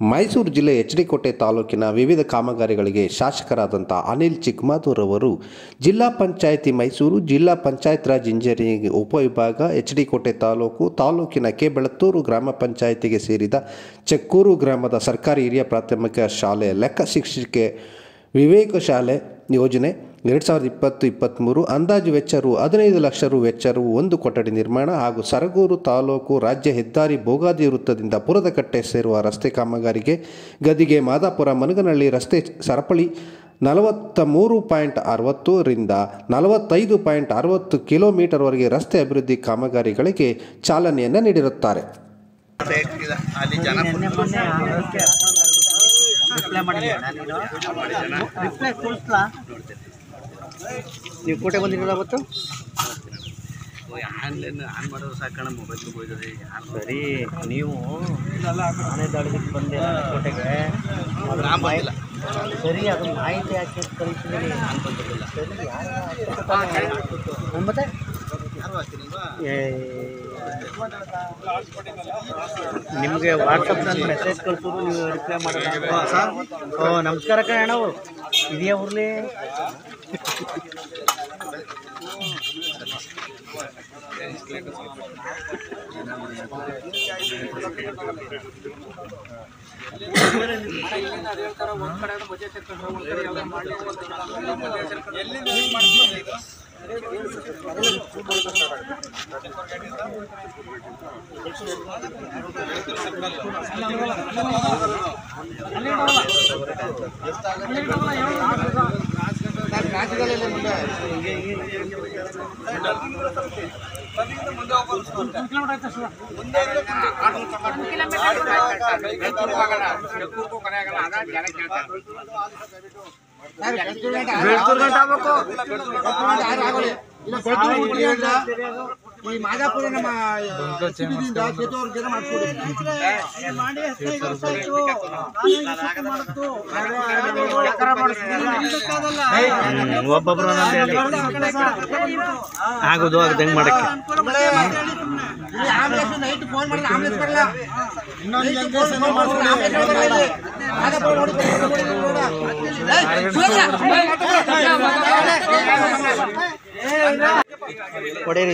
ಮೈಸೂರು ಜಿಲ್ಲೆ H D ಕೋಟೆ ತಾಲೂಕಿನ ವಿವಿಧ ಕಾಮಗಾರಿಗಳಿಗೆ ಶಾಸಕರಾದಂಥ ಅನಿಲ್ ಚಿಕ್ಕಮಾದೂರ್ ಅವರು ಜಿಲ್ಲಾ ಪಂಚಾಯಿತಿ ಮೈಸೂರು ಜಿಲ್ಲಾ ಪಂಚಾಯತ್ ರಾಜ್ ಇಂಜಿನಿಯರಿಂಗ್ ಉಪವಿಭಾಗ ಎಚ್ ಡಿ ಕೋಟೆ ತಾಲೂಕು ತಾಲೂಕಿನ ಕೆ ಬೆಳತ್ತೂರು ಗ್ರಾಮ ಪಂಚಾಯಿತಿಗೆ ಸೇರಿದ ಚೆಕ್ಕೂರು ಗ್ರಾಮದ ಸರ್ಕಾರಿ ಹಿರಿಯ ಪ್ರಾಥಮಿಕ ಶಾಲೆಯ ಲೆಕ್ಕ ಶಿಕ್ಷಿಕೆ ವಿವೇಕ ಶಾಲೆ ಯೋಜನೆ ಎರಡು ಸಾವಿರದ ಇಪ್ಪತ್ತು ಇಪ್ಪತ್ತ್ಮೂರು ಅಂದಾಜು ವೆಚ್ಚ ರು ಹದಿನೈದು ಲಕ್ಷ ರು ವೆಚ್ಚ ರು ಒಂದು ಕೊಠಡಿ ನಿರ್ಮಾಣ ಹಾಗೂ ಸರಗೂರು ತಾಲೂಕು ರಾಜ್ಯ ಹೆದ್ದಾರಿ ಭೋಗಾದಿ ವೃತ್ತದಿಂದ ಪುರದಕಟ್ಟೆ ಸೇರುವ ರಸ್ತೆ ಕಾಮಗಾರಿಗೆ ಗದಿಗೆ ಮಾದಾಪುರ ಮನಗನಹಳ್ಳಿ ರಸ್ತೆ ಸರಪಳಿ ನಲವತ್ತ ಮೂರು ಪಾಯಿಂಟ್ ಅರವತ್ತರಿಂದ ನಲವತ್ತೈದು ಪಾಯಿಂಟ್ ಅರವತ್ತು ಕಿಲೋಮೀಟರ್ವರೆಗೆ ರಸ್ತೆ ಅಭಿವೃದ್ಧಿ ಕಾಮಗಾರಿಗಳಿಗೆ ಚಾಲನೆಯನ್ನು ನೀಡಿರುತ್ತಾರೆ ಅಲ್ಲಿ ಜನ ನಿನ್ನೆ ಮೊನ್ನೆ ಅದಕ್ಕೆ ರಿಪ್ಲೈ ಮಾಡಿಲ್ಲ ರಿಪ್ಲೈ ತೋರಿಸ್ಲಾ ನೀವು ಕೋಟೆ ಬಂದಿರಲ್ಲ ಅವತ್ತು ಆನ್ಲೈನ್ ಆನ್ ಮಾಡೋದು ಸಾಕಣ ಮೊಬೈಲ್ ಹೋಯ್ತದೆ ಯಾರು ಸರಿ ನೀವು ಆನೆ ದಾಳಿಗೆ ಬಂದೆ ಕೋಟೆಗೆ ಅದ್ರ ನಾನ್ ಮಾಹಿ- ಬಂದಿಲ್ಲ. ಸರಿ ಅದು ಮಾಹಿತಿ ಹಾಕಿ ಕಳಿಸಿದ್ದೀನಿ ಸರಿ ಯಾರು ಮತ್ತೆ ಯಾರು ಹಾಕ್ತಿರಲ್ವಾ ಏ, ನಿಮಗೆ ವಾಟ್ಸಪ್ನಲ್ಲಿ ಮೆಸೇಜ್ ಕಳ್ಸೋದು ನೀವು ರಿಪ್ಲೈ ಮಾಡೋದು ಸರ್ ಓ ನಮಸ್ಕಾರ ಕಣ ಇದೆಯಾ ಊರ್ಲಿ ಈ ಮಾದಾಪುರ ನಮ್ಮ ಇದರಿಂದ ಸೇತುವರ್ಗೆಲ್ಲ ಮಾಡ್ಕೊಡಿ ಮಾಡಿ ಹದಿನೈದು ವರ್ಷ ಆಯ್ತು ಒಬ್ಬೊಬ್ರು ಒಂದೊಂದು ಹೇಳಿ ಆಗೋದು ಆಗದೆ ಹೆಂಗೆ ಮಾಡಕ್ಕೆ ಆಂಬುಲೆನ್ಸ್ ನೈಟ್ ಫೋನ್ ಮಾಡಿದ್ರೆ ಆಂಬುಲೆನ್ಸ್ ಬರಲ್ಲ ಇನ್ನೊಂದು ಫೋನ್ ಮಾಡಿದ್ರೆ ಆಂಬುಲೆನ್ಸ್ ಬರಲ್ಲ ಇಲ್ಲಿ. ಮಾದಾಪುರ ನೋಡಿ ಏಯ್, ಕೊಡೇರಿ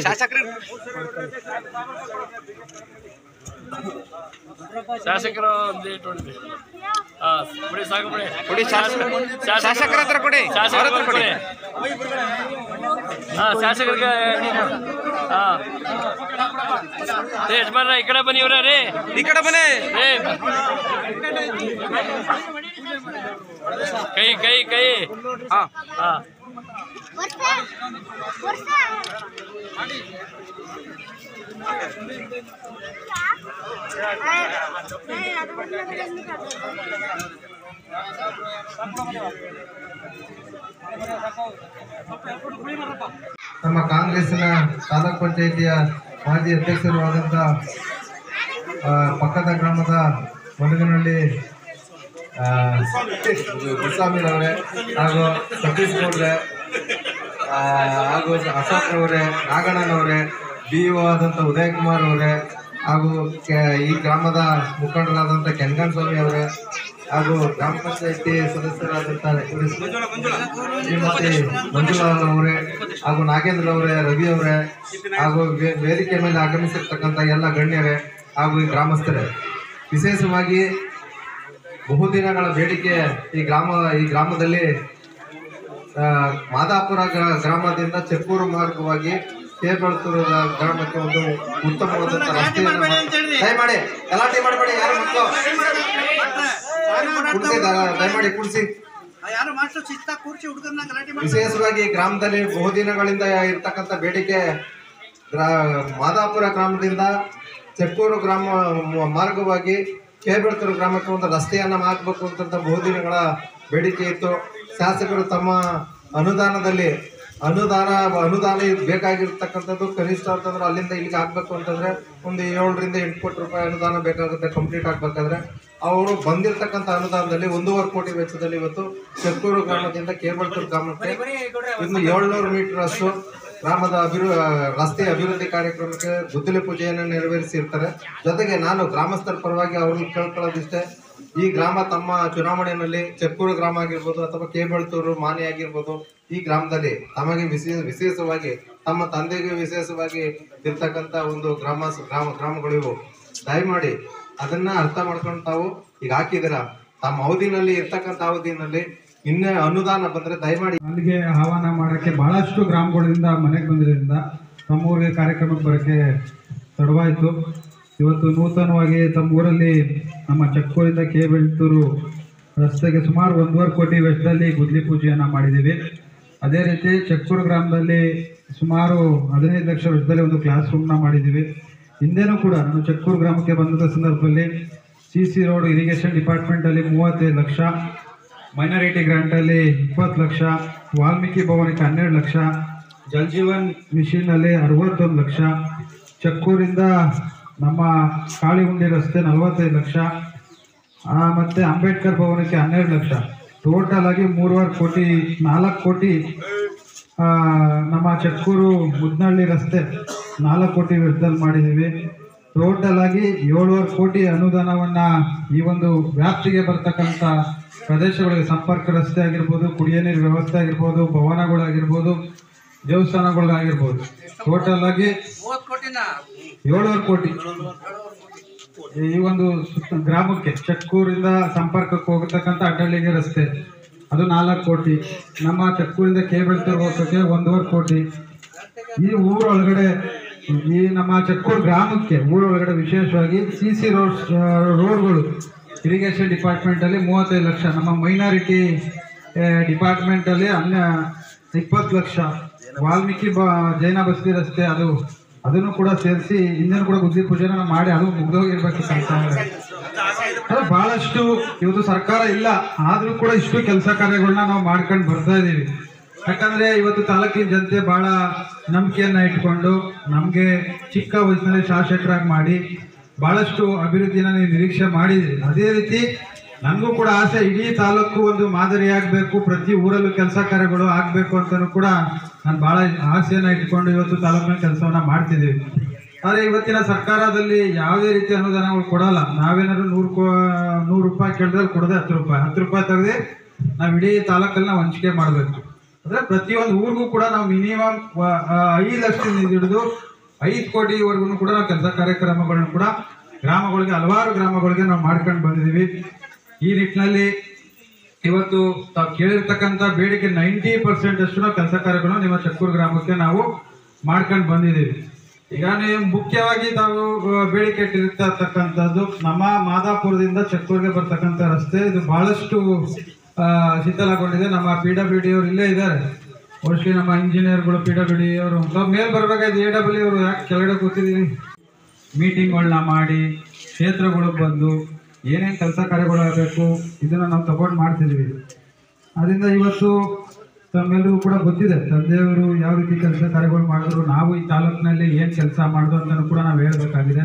ಶಾಸಕರು ಒಂದು ಇಟ್ಕೊಂಡು ಹಾ ಬಿಡಿ ಸಾಕು ಬಿಡಿ ಬಿಡಿ ಶಾಸಕರ ಹತ್ರ ಕೊಡಿ ಶಾಸಕರ ಹತ್ರ ಕೊಡಿ ಹಾ ಶಾಸಕರಿಗೆ ನೀನು ಹಾ ಏ ಯಜಮಾನ್ರ ಈ ಕಡೆ ಬನ್ನಿ ಇವ್ರ ರೀ ಈ ಕಡೆ ಬನ್ನಿ ಏ ಕೈ ಕೈ ಕೈ ಹಾ ಹಾ ನಮ್ಮ ಕಾಂಗ್ರೆಸ್ಸಿನ ತಾಲೂಕ್ ಪಂಚಾಯಿತಿಯ ಮಾಜಿ ಅಧ್ಯಕ್ಷರು ಆದಂಥ ಆ, ಪಕ್ಕದ ಗ್ರಾಮದ ಮನಗನಹಳ್ಳಿ ಗುರುಸ್ವಾಮಿರವರೇ ಹಾಗೂ ಸತೀಶ್ ಗೌಡ್ರೆ ಆ, ಹಾಗೂ ಅಶೋಕ್ ಅವರೇ ನಾಗಣ್ಣನವರೇ ಬಿ ಒ ಆದಂಥ ಉದಯ್ ಕುಮಾರ್ ಅವರೇ ಹಾಗೂ ಕೆ- ಈ ಗ್ರಾಮದ ಮುಖಂಡರಾದಂಥ ಕೆಂಗನ್ ಸ್ವಾಮಿ ಅವರೇ ಹಾಗೂ ಗ್ರಾಮ ಪಂಚಾಯತಿ ಸದಸ್ಯರಾದಂಥ ಶ್ರೀಮತಿ ಮಂಜುಲಾಲ್ ಅವರೇ ಹಾಗೂ ನಾಗೇಂದ್ರ ಅವರೇ ರವಿ ಅವರೇ ಹಾಗೂ ವೇ- ವೇದಿಕೆ ಮೇಲೆ ಆಗಮಿಸಿರ್ತಕ್ಕಂಥ ಎಲ್ಲ ಗಣ್ಯರೇ ಹಾಗೂ ಈ ಗ್ರಾಮಸ್ಥರೇ ವಿಶೇಷವಾಗಿ ಬಹುದಿನಗಳ ಬೇಡಿಕೆ ಈ ಗ್ರಾಮ ಈ ಗ್ರಾಮದಲ್ಲಿ ಆ, ಮಾದಾಪುರ ಗ್ರಾ- ಗ್ರಾಮದಿಂದ ಚೆಕ್ಕೂರು ಮಾರ್ಗವಾಗಿ ಕೇಬಳತೂರು ಗ್ರಾಮಕ್ಕೆ ಒಂದು ಉತ್ತಮವಾದಂಥ ರಸ್ತೆಯನ್ನು ಮಾಡಿ- ದಯಮಾಡಿ ಗಲಾಟೆ ಮಾಡಬೇಡಿ ಯಾರು ಮಕ್ಕಳು ಕುಡಿಸಿ ದಯಮಾಡಿ ಕುಡಿಸಿ ಯಾರು ಮಾಸ್ಟರ್ ಶಿಸ್ತ ಕೂರ್ಸಿ ಹುಡುಗರನ್ನ ಗಲಾಟೆ ಮಾಡಿ ವಿಶೇಷವಾಗಿ ಗ್ರಾಮದಲ್ಲಿ ಬಹುದಿನಗಳಿಂದ ಇರ್ತಕ್ಕಂಥ ಬೇಡಿಕೆ ಗ್ರಾ- ಮಾದಾಪುರ ಗ್ರಾಮದಿಂದ ಚೆಕ್ಕೂರು ಗ್ರಾಮ ಮ- ಮಾರ್ಗವಾಗಿ ಕೇಬೆಳ್ತೂರು ಗ್ರಾಮಕ್ಕೆ ಒಂದು ರಸ್ತೆಯನ್ನು ಹಾಕಬೇಕು ಅಂತ ಬಹುದಿನಗಳ ಬೇಡಿಕೆ ಇತ್ತು ಶಾಸಕರು ತಮ್ಮ ಅನುದಾನದಲ್ಲಿ ಅನುದಾನ ಅನುದಾನ ಬೇಕಾಗಿರ್ತಕ್ಕಂಥದ್ದು ಕನಿಷ್ಠ ಅಂತಂದ್ರೆ ಅಲ್ಲಿಂದ ಇಲ್ಲಿಗೆ ಹಾಕ್ಬೇಕು ಅಂತಂದ್ರೆ ಒಂದು ಏಳರಿಂದ ಎಂಟು ಕೋಟಿ ರೂಪಾಯಿ ಅನುದಾನ ಬೇಕಾಗುತ್ತೆ ಕಂಪ್ಲೀಟ್ ಆಗ್ಬೇಕಾದ್ರೆ ಅವರು ಬಂದಿರತಕ್ಕಂಥ ಅನುದಾನದಲ್ಲಿ ಒಂದೂವರೆ ಕೋಟಿ ವೆಚ್ಚದಲ್ಲಿ ಇವತ್ತು ಚೆಕ್ಕೂರು ಗ್ರಾಮದಿಂದ ಕೇಬಳ್ತೂರು ಗ್ರಾಮಕ್ಕೆ ಇನ್ನು ಏಳ್ನೂರು ಮೀಟರ್ ಅಷ್ಟು ಗ್ರಾಮದ ಅಭಿವೃ ರಸ್ತೆ ಅಭಿವೃದ್ಧಿ ಕಾರ್ಯಕ್ರಮಕ್ಕೆ ಗುದ್ದಲಿ ಪೂಜೆಯನ್ನು ನೆರವೇರಿಸಿರ್ತಾರೆ ಜೊತೆಗೆ ನಾನು ಗ್ರಾಮಸ್ಥರ ಪರವಾಗಿ ಅವ್ರನ್ನ ಕೇಳ್ಕೊಳ್ಳೋದಿಷ್ಟೇ ಈ ಗ್ರಾಮ ತಮ್ಮ ಚುನಾವಣೆಯಲ್ಲಿ ಚೆಕ್ಕೂರು ಗ್ರಾಮ ಆಗಿರ್ಬೋದು ಅಥವಾ ಕೇಬಳ್ತೂರು ಮಾನೆ ಆಗಿರ್ಬೋದು ಈ ಗ್ರಾಮದಲ್ಲಿ ತಮಗೆ ವಿಶೇಷ ವಿಶೇಷವಾಗಿ ತಮ್ಮ ತಂದೆಗೆ ವಿಶೇಷವಾಗಿ ಇರ್ತಕ್ಕಂಥ ಒಂದು ಗ್ರಾಮ ಗ್ರಾಮ ಗ್ರಾಮಗಳು ಇವು ದಯಮಾಡಿ ಅದನ್ನ ಅರ್ಥ ಮಾಡ್ಕೊಂಡು ತಾವು ಈಗ ಹಾಕಿದಿರ ತಮ್ಮ ಅವಧಿನಲ್ಲಿ ಇರ್ತಕ್ಕಂಥ ಅವಧಿನಲ್ಲಿ ಇನ್ನೇ ಅನುದಾನ ಬಂದ್ರೆ ದಯಮಾಡಿ ಅಲ್ಲಿಗೆ ಆಹ್ವಾನ ಮಾಡೋಕ್ಕೆ ಬಹಳಷ್ಟು ಗ್ರಾಮಗಳಿಂದ ಮನೆಗೆ ಬಂದಿರೋದ್ರಿಂದ ತಮ್ಮ ಊರಿಗೆ ಕಾರ್ಯಕ್ರಮಕ್ಕೆ ಬರೋಕ್ಕೆ ತಡವಾಯಿತು ಇವತ್ತು ನೂತನವಾಗಿ ತಮ್ಮ ಊರಲ್ಲಿ ನಮ್ಮ ಚಕ್ಕೂರಿಂದ ಕೆ ಬೆಳ್ತೂರು ರಸ್ತೆಗೆ ಸುಮಾರು ಒಂದೂವರೆ ಕೋಟಿ ವೆಚ್ಚದಲ್ಲಿ ಗುದ್ಲಿ ಪೂಜೆಯನ್ನು ಮಾಡಿದ್ದೀವಿ ಅದೇ ರೀತಿ ಚಕ್ಕೂರು ಗ್ರಾಮದಲ್ಲಿ ಸುಮಾರು ಹದಿನೈದು ಲಕ್ಷ ವೆಚ್ಚದಲ್ಲಿ ಒಂದು ಕ್ಲಾಸ್ ರೂಮ್ನ ಮಾಡಿದ್ದೀವಿ ಹಿಂದೆನೂ ಕೂಡ ನಾನು ಚಕ್ಕೂರು ಗ್ರಾಮಕ್ಕೆ ಬಂದಂಥ ಸಂದರ್ಭದಲ್ಲಿ ಸಿ ಸಿ ರೋಡ್ ಇರಿಗೇಷನ್ ಡಿಪಾರ್ಟ್ಮೆಂಟಲ್ಲಿ ಮೂವತ್ತೈದು ಲಕ್ಷ ಮೈನಾರಿಟಿ ಗ್ರಾಂಟಲ್ಲಿ ಇಪ್ಪತ್ತು ಲಕ್ಷ ವಾಲ್ಮೀಕಿ ಭವನಕ್ಕೆ ಹನ್ನೆರಡು ಲಕ್ಷ ಜಲ್ ಜೀವನ್ ಮಿಷಿನಲ್ಲಿ ಅರವತ್ತೊಂದು ಲಕ್ಷ ಚಕ್ಕೂರಿಂದ ನಮ್ಮ ಕಾಳಿಗುಂಡಿ ರಸ್ತೆ ನಲವತ್ತೈದು ಲಕ್ಷ ಆ, ಮತ್ತೆ ಅಂಬೇಡ್ಕರ್ ಭವನಕ್ಕೆ ಹನ್ನೆರಡು ಲಕ್ಷ ಟೋಟಲ್ ಆಗಿ ಮೂರುವರೆ ಕೋಟಿ ನಾಲ್ಕು ಕೋಟಿ ಆ, ನಮ್ಮ ಚಕ್ಕೂರು ಮುದ್ನಹಳ್ಳಿ ರಸ್ತೆ ನಾಲ್ಕು ಕೋಟಿ ವೆಚ್ಚದಲ್ಲಿ ಮಾಡಿದ್ದೀವಿ ಟೋಟಲ್ ಆಗಿ ಏಳುವರೆ ಕೋಟಿ ಅನುದಾನವನ್ನ ಈ ಒಂದು ವ್ಯಾಪ್ತಿಗೆ ಬರ್ತಕ್ಕಂಥ ಪ್ರದೇಶಗಳಿಗೆ ಸಂಪರ್ಕ ರಸ್ತೆ ಆಗಿರ್ಬೋದು ಕುಡಿಯೋ ನೀರು ವ್ಯವಸ್ಥೆ ಆಗಿರ್ಬೋದು ಭವನಗಳಾಗಿರ್ಬೋದು ದೇವಸ್ಥಾನಗಳಿಗಾಗಿರ್ಬೋದು ಟೋಟಲ್ ಆಗಿ ಏಳುವರೆ ಕೋಟಿ ಈ ಒಂದು ಸುತ್ತ- ಗ್ರಾಮಕ್ಕೆ ಚಕ್ಕೂರಿಂದ ಸಂಪರ್ಕಕ್ಕೆ ಹೋಗತಕ್ಕಂಥ ಅಡ್ಡಳ್ಳಿಗೆ ರಸ್ತೆ ಅದು ನಾಲ್ಕು ಕೋಟಿ ನಮ್ಮ ಚಕ್ಕೂರಿಂದ ಕೇಬಳ್ತೂರು ಹೋಗೋಕ್ಕೆ ಒಂದೂವರೆ ಕೋಟಿ ಈ ಊರೊಳಗಡೆ ಈ ನಮ್ಮ ಚಕ್ಕೂರು ಗ್ರಾಮಕ್ಕೆ ಊರೊಳಗಡೆ ವಿಶೇಷವಾಗಿ ಸಿ ಸಿ ರೋಡ್ಸ್ ರೋಡ್ಗಳು ಇರಿಗೇಷನ್ ಡಿಪಾರ್ಟ್ಮೆಂಟಲ್ಲಿ ಮೂವತ್ತೈದು ಲಕ್ಷ ನಮ್ಮ ಮೈನಾರಿಟಿ ಡಿಪಾರ್ಟ್ಮೆಂಟಲ್ಲಿ ಹನ್ನ ಇಪ್ಪತ್ತು ಲಕ್ಷ ವಾಲ್ಮೀಕಿ ಬ ಜೈನ ಬಸ್ತಿ ರಸ್ತೆ ಅದು ಅದನ್ನು ಕೂಡ ಸೇರಿಸಿ ಹಿಂದಿನ ಕೂಡ ಗುದ್ದಿ ಪೂಜೆನ ನಾವು ಮಾಡಿ ಅದು ಮುಗ್ದೋಗಿರ್ಬೇಕು ಕೆಲಸ ಅದು ಬಹಳಷ್ಟು ಇವತ್ತು ಸರ್ಕಾರ ಇಲ್ಲ ಆದ್ರೂ ಕೂಡ ಇಷ್ಟು ಕೆಲಸ ಕಾರ್ಯಗಳನ್ನ ನಾವು ಮಾಡ್ಕೊಂಡು ಬರ್ತಾ ಇದೀವಿ ಯಾಕಂದ್ರೆ ಇವತ್ತು ತಾಲೂಕಿನ ಜನತೆ ಬಹಳ ನಂಬಿಕೆಯನ್ನ ಇಟ್ಕೊಂಡು ನಮ್ಗೆ ಚಿಕ್ಕ ವಯಸ್ಸಿನಲ್ಲಿ ಶಾಸಕರಾಗಿ ಮಾಡಿ ಬಹಳಷ್ಟು ಅಭಿವೃದ್ಧಿನ ನೀವು ನಿರೀಕ್ಷೆ ಮಾಡಿದ್ರಿ ಅದೇ ರೀತಿ ನನಗೂ ಕೂಡ ಆಸೆ ಇಡೀ ತಾಲೂಕು ಒಂದು ಮಾದರಿಯಾಗಬೇಕು ಪ್ರತಿ ಊರಲ್ಲೂ ಕೆಲಸ ಕಾರ್ಯಗಳು ಆಗಬೇಕು ಅಂತಲೂ ಕೂಡ ನಾನು ಬಹಳ ಆಸೆಯನ್ನ ಇಟ್ಕೊಂಡು ಇವತ್ತು ತಾಲೂಕಿನ ಕೆಲಸವನ್ನ ಮಾಡ್ತಿದ್ದೀವಿ ಆದರೆ ಇವತ್ತಿನ ಸರ್ಕಾರದಲ್ಲಿ ಯಾವುದೇ ರೀತಿ ಅನುದಾನಗಳು ಕೊಡಲ್ಲ ನಾವೇನಾದ್ರು ನೂರು ಕೋ ನೂರು ರೂಪಾಯಿ ಕೇಳಿದ್ರೆ ಕೊಡದೆ ಹತ್ತು ರೂಪಾಯಿ ಹತ್ತು ರೂಪಾಯಿ ತೆಗೆದು ನಾವು ಇಡೀ ತಾಲೂಕಲ್ಲಿ ನಾವು ಹಂಚಿಕೆ ಮಾಡಬೇಕು ಅಂದ್ರೆ ಪ್ರತಿಯೊಂದು ಊರಿಗೂ ಕೂಡ ನಾವು ಮಿನಿಮಮ್ ಐದು ಲಕ್ಷದಿಂದ ಹಿಡಿದು ಐದು ಕೋಟಿವರೆಗೂ ಕೂಡ ನಾವು ಕೆಲಸ ಕಾರ್ಯಕ್ರಮಗಳನ್ನ ಕೂಡ ಗ್ರಾಮಗಳಿಗೆ ಹಲವಾರು ಗ್ರಾಮಗಳಿಗೆ ನಾವು ಮಾಡ್ಕೊಂಡು ಬಂದಿದ್ದೀವಿ ಈ ನಿಟ್ಟಿನಲ್ಲಿ ಇವತ್ತು ತಾವು ಕೇಳಿರ್ತಕ್ಕಂಥ ಬೇಡಿಕೆ ನೈಂಟಿ ಪರ್ಸೆಂಟ್ ಅಷ್ಟು ನಾವು ಕೆಲಸ ಕಾರ್ಯಗಳನ್ನು ನಿಮ್ಮ ಚಕ್ಕೂರು ಗ್ರಾಮಕ್ಕೆ ನಾವು ಮಾಡ್ಕೊಂಡು ಬಂದಿದ್ದೀವಿ ಈಗ ನೀವು ಮುಖ್ಯವಾಗಿ ತಾವು ಆ, ಬೇಡಿಕೆ ಇಟ್ಟಿರ್ತಕ್ಕಂಥದ್ದು ನಮ್ಮ ಮಾದಾಪುರದಿಂದ ಚಕ್ಕೂರಿಗೆ ಬರ್ತಕ್ಕಂಥ ರಸ್ತೆ ಇದು ಬಹಳಷ್ಟು ಆ, ಶಿಥಿಲಗೊಂಡಿದೆ ನಮ್ಮ ಪಿ ಡಬ್ಲ್ಯೂ ಡಿ ಅವರು ಇಲ್ಲೇ ಇದ್ದಾರೆ ಮೋಸ್ಟ್ಲಿ ನಮ್ಮ ಇಂಜಿನಿಯರ್ಗಳು ಪಿ ಡಬ್ಲ್ಯೂ ಡಿ ಅವರು ನಾವು ಮೇಲ್ ಬರ್ಬೇಕಾದ್ರೆ ಎ ಡಬ್ಲ್ಯೂ ಅವರು ಯಾಕೆ ಕೆಳಗಡೆ ಕೂತಿದ್ದೀವಿ ಮೀಟಿಂಗ್ಗಳನ್ನ ಮಾಡಿ ಕ್ಷೇತ್ರಗಳಿಗೆ ಬಂದು ಏನೇನು ಕೆಲಸ ಕಾರ್ಯಗಳಾಗಬೇಕು ಇದನ್ನ ನಾವು ತಗೊಂಡು ಮಾಡ್ತಿದ್ದೀವಿ ಅದರಿಂದ ಇವತ್ತು ತಮ್ಮೆಲ್ಲರಿಗೂ ಕೂಡ ಗೊತ್ತಿದೆ ತಂದೆಯವರು ಯಾವ ರೀತಿ ಕೆಲಸ ಕಾರ್ಯಗಳು ಮಾಡಿದ್ರು ನಾವು ಈ ತಾಲೂಕಿನಲ್ಲಿ ಏನು ಕೆಲಸ ಮಾಡಿದ್ರು ಅಂತ ಕೂಡ ನಾವು ಹೇಳಬೇಕಾಗಿದೆ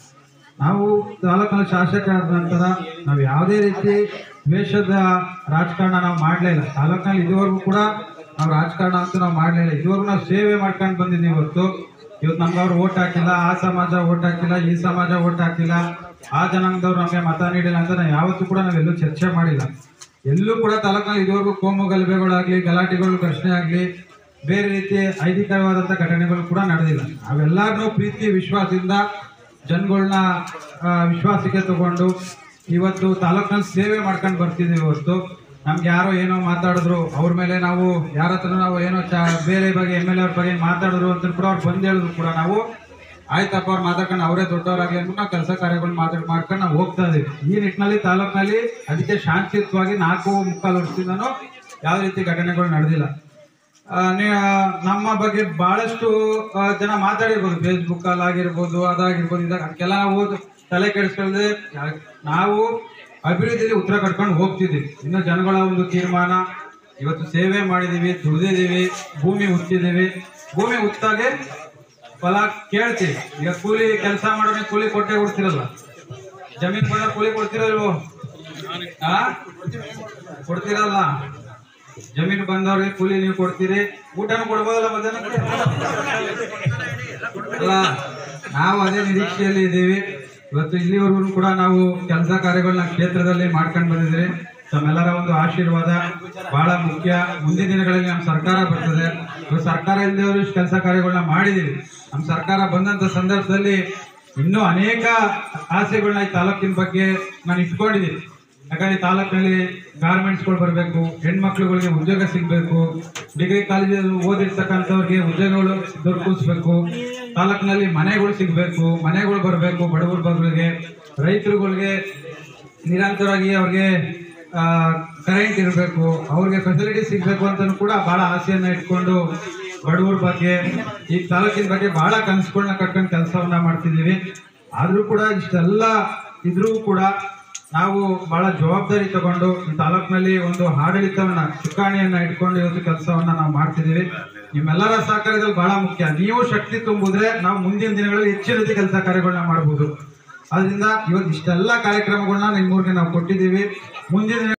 ನಾವು ತಾಲೂಕಿನಲ್ಲಿ ಶಾಸಕ ಆದ ನಂತರ ನಾವು ಯಾವುದೇ ರೀತಿ ದ್ವೇಷದ ರಾಜಕಾರಣ ನಾವು ಮಾಡಲೇ ಇಲ್ಲ ತಾಲೂಕಿನಲ್ಲಿ ಇದುವರೆಗೂ ಕೂಡ ನಾವು ರಾಜಕಾರಣ ಅಂತೂ ನಾವು ಮಾಡಲೇ ಇಲ್ಲ ಇದುವರೆಗೂ ನಾವು ಸೇವೆ ಮಾಡ್ಕೊಂಡು ಬಂದಿದ್ದೀವಿ ಇವತ್ತು ಇವತ್ತು ನಮ್ಗೆ ಅವ್ರು ಓಟ್ ಹಾಕಿಲ್ಲ ಆ ಸಮಾಜ ಓಟ್ ಹಾಕಿಲ್ಲ ಈ ಸಮಾಜ ಓಟ್ ಹಾಕಿಲ್ಲ ಆ ಜನಾಂಗದವ್ರು ನಮಗೆ ಮತ ನೀಡಿಲ್ಲ ಅಂತ ನಾವು ಯಾವತ್ತೂ ಕೂಡ ನಾವೆಲ್ಲೂ ಚರ್ಚೆ ಮಾಡಿಲ್ಲ ಎಲ್ಲೂ ಕೂಡ ತಾಲೂಕಿನಲ್ಲಿ ಇದುವರೆಗೂ ಕೋಮು ಗಲಭೆಗಳಾಗಲಿ ಗಲಾಟೆಗಳು ಘರ್ಷಣೆ ಆಗಲಿ ಬೇರೆ ರೀತಿ ಐತಿಕವಾದಂಥ ಘಟನೆಗಳು ಕೂಡ ನಡೆದಿಲ್ಲ ನಾವೆಲ್ಲರನ್ನೂ ಪ್ರೀತಿ ವಿಶ್ವಾಸದಿಂದ ಜನಗಳನ್ನ ವಿಶ್ವಾಸಕ್ಕೆ ತಗೊಂಡು ಇವತ್ತು ತಾಲೂಕಿನಲ್ಲಿ ಸೇವೆ ಮಾಡ್ಕೊಂಡು ಬರ್ತಿದ್ದೀವಿ ಇವತ್ತು ನಮ್ಗೆ ಯಾರೋ ಏನೋ ಮಾತಾಡಿದ್ರು ಅವ್ರ ಮೇಲೆ ನಾವು ಯಾರ ಹತ್ರ ನಾವು ಏನೋ ಚ ಬೇರೆ ಬಗ್ಗೆ ಎಮ್ ಎಲ್ ಎ ಅವ್ರ ಬಗ್ಗೆ ಮಾತಾಡಿದ್ರು ಅಂತ ಕೂಡ ಅವ್ರು ಬಂದು ಹೇಳಿದ್ರು ಕೂಡ ನಾವು ಆಯ್ತಪ್ಪ ಅವ್ರು ಮಾತಾಡ್ಕೊಂಡು ಅವರೇ ದೊಡ್ಡವರಾಗಲಿ ಅಂದ್ಬಿಟ್ಟು ನಾವು ಕೆಲಸ ಕಾರ್ಯಗಳು ಮಾತಾಡಿ ಮಾಡ್ಕೊಂಡು ನಾವು ಹೋಗ್ತಾ ಇದೀವಿ ಈ ನಿಟ್ಟಿನಲ್ಲಿ ತಾಲೂಕಿನಲ್ಲಿ ಅದಕ್ಕೆ ಶಾಂತಿಯುತವಾಗಿ ನಾಲ್ಕು ಮುಕ್ಕಾಲು ವರ್ಷದಿಂದನೂ ಯಾವ ರೀತಿ ಘಟನೆಗಳು ನಡೆದಿಲ್ಲ ಆ, ನೀ- ನಮ್ಮ ಬಗ್ಗೆ ಬಹಳಷ್ಟು ಆ, ಜನ ಮಾತಾಡಿರ್ಬೋದು ಫೇಸ್ಬುಕ್ ಅಲ್ಲಿ ಆಗಿರ್ಬೋದು ಅದಾಗಿರ್ಬೋದು ಇದಾಗ ಅದಕ್ಕೆಲ್ಲ ನಾವು ತಲೆ ಕೆಡಿಸ್ಕೊಳ್ಳದೆ ಯಾ- ನಾವು ಅಭಿವೃದ್ಧಿಯಲ್ಲಿ ಉತ್ತರ ಕಟ್ಕೊಂಡು ಹೋಗ್ತಿದ್ದೀವಿ ಇನ್ನು ಜನಗಳ ಒಂದು ತೀರ್ಮಾನ ಇವತ್ತು ಸೇವೆ ಮಾಡಿದೀವಿ ದುಡಿದಿದ್ದೀವಿ ಭೂಮಿ ಉತ್ತಿದ್ದೀವಿ ಭೂಮಿ ಉತ್ತಾಗೆ ಫಲ ಕೇಳ್ತೀವಿ ಈಗ ಕೂಲಿ ಕೆಲಸ ಮಾಡೋಣ ಕೂಲಿ ಕೊಟ್ಟೆ ಕೊಡ್ತಿರಲ್ಲ ಜಮೀನ್ ಬಂದ ಕೂಲಿ ಕೊಡ್ತಿರಲ್ವೋ ಆ ಕೊಡ್ತಿರಲ್ಲ ಜಮೀನು ಬಂದವ್ರಿಗೆ ಕೂಲಿ ನೀವು ಕೊಡ್ತೀರಿ ಊಟನೂ ಕೊಡ್ಬೋದಲ್ಲ ಮಧ್ಯಾಹ್ನಕ್ಕೆ ಅಲ್ಲ ನಾವು ಅದೇ ನಿರೀಕ್ಷೆಯಲ್ಲಿ ಇದ್ದೀವಿ ಇವತ್ತು ಇಲ್ಲಿವರೆಗೂ ಕೂಡ ನಾವು ಕೆಲಸ ಕಾರ್ಯಗಳನ್ನ ಕ್ಷೇತ್ರದಲ್ಲಿ ಮಾಡ್ಕೊಂಡು ಬಂದಿದ್ದೀವಿ ತಮ್ಮೆಲ್ಲರ ಒಂದು ಆಶೀರ್ವಾದ ಬಹಳ ಮುಖ್ಯ ಮುಂದಿನ ದಿನಗಳಲ್ಲಿ ನಮ್ಮ ಸರ್ಕಾರ ಬರ್ತದೆ ಇವತ್ತು ಸರ್ಕಾರ ಇಲ್ಲದವರು ಇಷ್ಟು ಕೆಲಸ ಕಾರ್ಯಗಳನ್ನ ಮಾಡಿದೀವಿ ನಮ್ಮ ಸರ್ಕಾರ ಬಂದಂತ ಸಂದರ್ಭದಲ್ಲಿ ಇನ್ನೂ ಅನೇಕ ಆಸೆಗಳನ್ನ ಈ ತಾಲೂಕಿನ ಬಗ್ಗೆ ನಾನು ಇಟ್ಕೊಂಡಿದ್ದೀನಿ ಯಾಕಂದ್ರೆ ಈ ತಾಲೂಕಿನಲ್ಲಿ ಗಾರ್ಮೆಂಟ್ಸ್ಗಳು ಬರಬೇಕು ಹೆಣ್ಮಕ್ಳುಗಳಿಗೆ ಉದ್ಯೋಗ ಸಿಗಬೇಕು ಡಿಗ್ರಿ ಕಾಲೇಜಲ್ಲಿ ಓದಿರ್ತಕ್ಕಂಥವ್ರಿಗೆ ಉದ್ಯೋಗಗಳು ದೊರಕಿಸ್ಬೇಕು ತಾಲೂಕಿನಲ್ಲಿ ಮನೆಗಳು ಸಿಗಬೇಕು ಮನೆಗಳು ಬರಬೇಕು ಬಡವರ ಬಗ್ಗಳಿಗೆ ರೈತರುಗಳಿಗೆ ನಿರಂತರವಾಗಿ ಅವ್ರಿಗೆ ಕರೆಂಟ್ ಇರಬೇಕು ಅವ್ರಿಗೆ ಫೆಸಿಲಿಟಿ ಸಿಗಬೇಕು ಅಂತಲೂ ಕೂಡ ಬಹಳ ಆಸೆಯನ್ನ ಇಟ್ಕೊಂಡು ಬಡವರ ಬಗ್ಗೆ ಈ ತಾಲೂಕಿನ ಬಗ್ಗೆ ಬಹಳ ಕನಸುಗಳನ್ನ ಕಟ್ಕೊಂಡು ಕೆಲಸವನ್ನ ಮಾಡ್ತಿದ್ದೀವಿ ಆದರೂ ಕೂಡ ಇಷ್ಟೆಲ್ಲ ಇದ್ರೂ ಕೂಡ ನಾವು ಬಹಳ ಜವಾಬ್ದಾರಿ ತಗೊಂಡು ಈ ತಾಲೂಕಿನಲ್ಲಿ ಒಂದು ಆಡಳಿತವನ್ನ ಚುಕ್ಕಾಣಿಯನ್ನ ಇಟ್ಕೊಂಡು ಇವತ್ತು ಕೆಲಸವನ್ನ ನಾವು ಮಾಡ್ತಿದ್ದೀವಿ ನಿಮ್ಮೆಲ್ಲರ ಸಹಕಾರದಲ್ಲಿ ಬಹಳ ಮುಖ್ಯ ನೀವು ಶಕ್ತಿ ತುಂಬಿದ್ರೆ ನಾವು ಮುಂದಿನ ದಿನಗಳಲ್ಲಿ ಹೆಚ್ಚಿನ ರೀತಿ ಕೆಲಸ ಕಾರ್ಯಗಳನ್ನ ಮಾಡಬಹುದು ಅದರಿಂದ ಇವತ್ತು ಇಷ್ಟೆಲ್ಲ ಕಾರ್ಯಕ್ರಮಗಳನ್ನ ನಿಮ್ಮೂರಿಗೆ ನಾವು ಕೊಟ್ಟಿದ್ದೀವಿ ಮುಂದಿನ ದಿನ